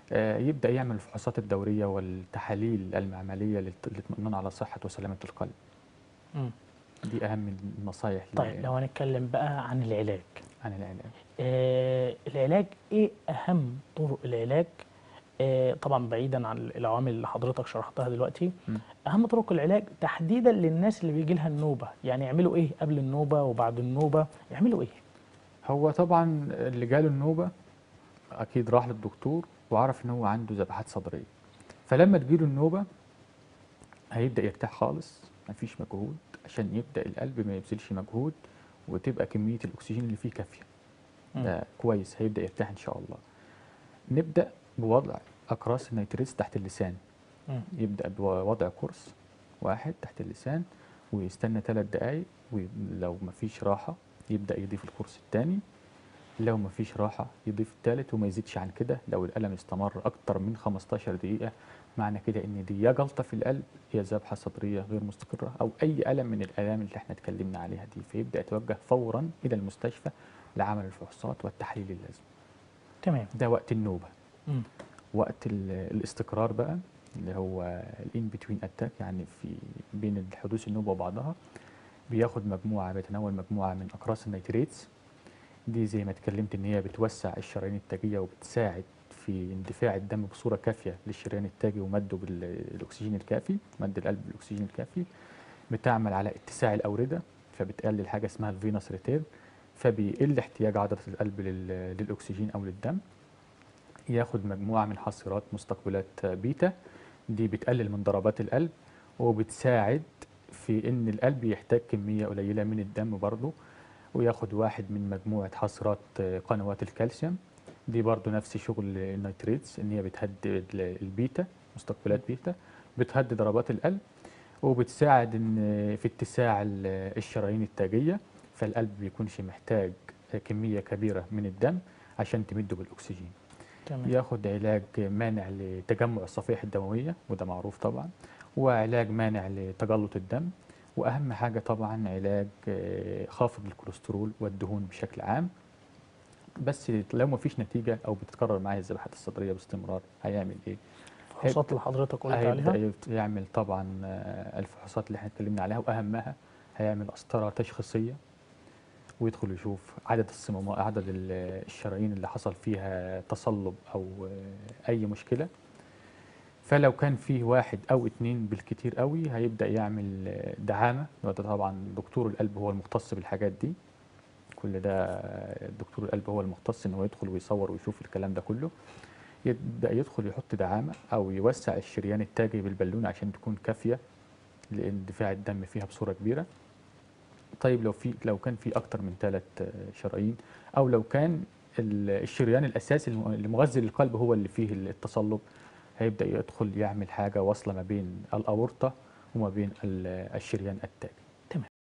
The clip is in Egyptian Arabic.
آه، يبدا يعمل الفحوصات الدوريه والتحاليل المعمليه للت- للاطمئنان على صحه وسلامه القلب مم. دي اهم النصائح ل- طيب لو هنتكلم بقى عن العلاج عن العلاج آه العلاج ايه اهم طرق العلاج آه طبعا بعيدا عن العوامل اللي حضرتك شرحتها دلوقتي مم. اهم طرق العلاج تحديدا للناس اللي بيجي لها النوبه يعني يعملوا ايه قبل النوبه وبعد النوبه يعملوا ايه هو طبعا اللي جاله النوبه اكيد راح للدكتور وعرف ان هو عنده ذبحات صدريه فلما تجيله النوبه هيبدا يرتاح خالص مفيش مجهود عشان يبدا القلب ما يبذلش مجهود وتبقى كميه الاكسجين اللي فيه كافيه مم. ده كويس هيبدا يرتاح ان شاء الله نبدا بوضع اقراص النيتريتس تحت اللسان مم. يبدا بوضع قرص واحد تحت اللسان ويستنى ثلاث دقائق ولو مفيش راحه يبدا يضيف القرص الثاني لو مفيش راحه يضيف الثالث وما يزيدش عن كده لو الالم استمر اكتر من 15 دقيقه معنى كده ان دي يا جلطه في القلب يا ذبحه صدريه غير مستقره او اي الم من الالام اللي احنا اتكلمنا عليها دي فيبدا يتوجه فورا الى المستشفى لعمل الفحوصات والتحاليل اللازم تمام ده وقت النوبه مم. وقت ال- الاستقرار بقى اللي هو الان بتوين اتاك يعني في بين حدوث النوبه وبعضها بياخد مجموعه بيتناول مجموعه من اقراص النيتريتس دي زي ما اتكلمت ان هي بتوسع الشرايين التاجيه وبتساعد في اندفاع الدم بصوره كافيه للشريان التاجي ومده بالاكسجين الكافي مد القلب بالاكسجين الكافي بتعمل على اتساع الاورده فبتقلل حاجه اسمها الفينوس ريتيرن فبيقل احتياج عضله القلب لل- للاكسجين او للدم ياخد مجموعة من حصيرات مستقبلات بيتا دي بتقلل من ضربات القلب وبتساعد في ان القلب يحتاج كمية قليلة من الدم برضه وياخد واحد من مجموعة حصيرات قنوات الكالسيوم دي برضه نفس شغل النيتريتس ان هي بتهدي ال- البيتا مستقبلات بيتا بتهدي ضربات القلب وبتساعد ان في اتساع ال- الشرايين التاجية فالقلب بيكونش محتاج كمية كبيرة من الدم عشان تمده بالاكسجين تمام ياخد علاج مانع لتجمع الصفائح الدموية وده معروف طبعا وعلاج مانع لتجلط الدم وأهم حاجة طبعا علاج آه، خافض الكوليسترول والدهون بشكل عام بس لو ما فيش نتيجة أو بتتكرر معاه الذبحات الصدرية باستمرار هيعمل إيه؟ الفحوصات اللي حضرتك قلت هيبدأ عليها يت- يعمل طبعا آه، الفحوصات اللي احنا اتكلمنا عليها وأهمها هيعمل قسطرة تشخيصية ويدخل يشوف عدد الصمامات عدد ال- الشرايين اللي حصل فيها تصلب او آه، اي مشكله فلو كان فيه واحد او اتنين بالكتير قوي هيبدا يعمل آه، دعامه وده طبعا دكتور القلب هو المختص بالحاجات دي كل ده آه، دكتور القلب هو المختص ان هو يدخل ويصور ويشوف الكلام ده كله يبدا يدخل يحط دعامه او يوسع الشريان التاجي بالبالونه عشان تكون كافيه لاندفاع الدم فيها بصوره كبيره طيب لو في لو كان في اكتر من ثلاث شرايين او لو كان ال- الشريان الاساسي الم- اللي مغذي للقلب هو اللي فيه التصلب هيبدا يدخل يعمل حاجه واصله ما بين الاورطه وما بين ال- الشريان التاجي